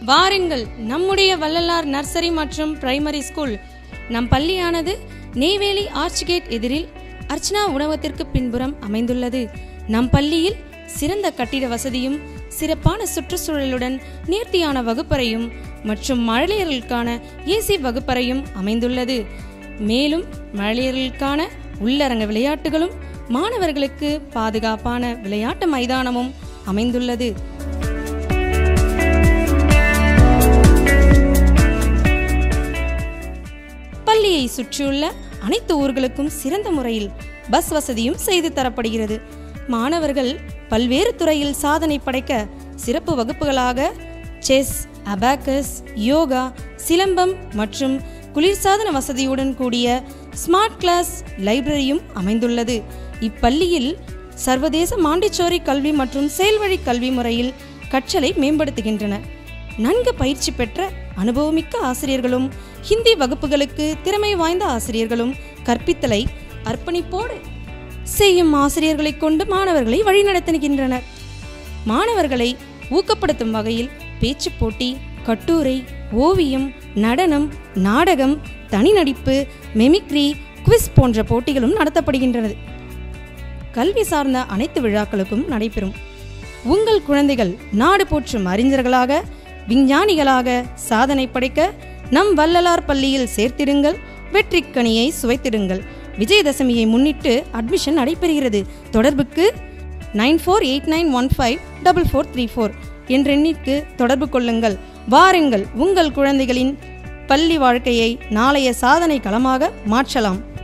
வாருங்கள் நம்முடைய வள்ளலார் நர்சரி மற்றும் பிரைமரி ஸ்கூல் நம் பள்ளியானது நெய்வேலி ஆர்ச்கேட் எதிரில் அர்ச்சனா உணவகத்திற்கு பின்புறம் அமைந்துள்ளது நம் பள்ளியில் சிறந்த கட்டிட வசதியும் சிறப்பான சுற்றுச்சூழலுடன் நேர்த்தியான வகுப்பறையும் மற்றும் மழலையர்களுக்கான ஏசி வகுப்பறையும் அமைந்துள்ளது மேலும் மழலையர்களுக்கான உள்ளரங்க விளையாட்டுகளும் மாணவர்களுக்கு பாதுகாப்பான விளையாட்டு மைதானமும் அமைந்துள்ளது பள்ளியை சுற்றியுள்ள அனைத்து ஊர்களுக்கும் சிறந்த முறையில் பஸ் வசதியும் செய்து தரப்படுகிறது மாணவர்கள் பல்வேறு துறையில் சாதனை படைக்க சிறப்பு வகுப்புகளாக செஸ் அபாக்கஸ் யோகா சிலம்பம் மற்றும் குளிர்சாதன வசதியுடன் கூடிய ஸ்மார்ட் கிளாஸ் லைப்ரரியும் அமைந்துள்ளது இப்பள்ளியில் சர்வதேச மாண்டிச்சோரி கல்வி மற்றும் செயல்வழி கல்வி முறையில் கற்றலை மேம்படுத்துகின்றன நன்கு பயிற்சி பெற்ற அனுபவமிக்க ஆசிரியர்களும் ஹிந்தி வகுப்புகளுக்கு திறமை வாய்ந்த ஆசிரியர்களும் கற்பித்தலை அர்ப்பணிப்போடு செய்யும் ஆசிரியர்களைக் கொண்டு மாணவர்களை வழிநடத்துகின்றனர் மாணவர்களை ஊக்கப்படுத்தும் வகையில் பேச்சுப் போட்டி கட்டுரை ஓவியம் நடனம் நாடகம் தனி நடிப்பு மெமிக்ரி குவிஸ் போன்ற போட்டிகளும் நடத்தப்படுகின்றது கல்வி சார்ந்த அனைத்து விழாக்களுக்கும் நடைபெறும் உங்கள் குழந்தைகள் நாடு போற்றும் அறிஞர்களாக விஞ்ஞானிகளாக சாதனை படைக்க நம் வள்ளலார் பள்ளியில் சேர்த்திடுங்கள் வெற்றிக்கனியை சுவைத்திடுங்கள் விஜயதசமியை முன்னிட்டு அட்மிஷன் நடைபெறுகிறது தொடர்புக்கு nine four eight nine one five double four three four என்ற எண்ணிற்கு தொடர்பு கொள்ளுங்கள் வாருங்கள் உங்கள் குழந்தைகளின் பள்ளி வாழ்க்கையை நாளைய சாதனை களமாக மாற்றலாம்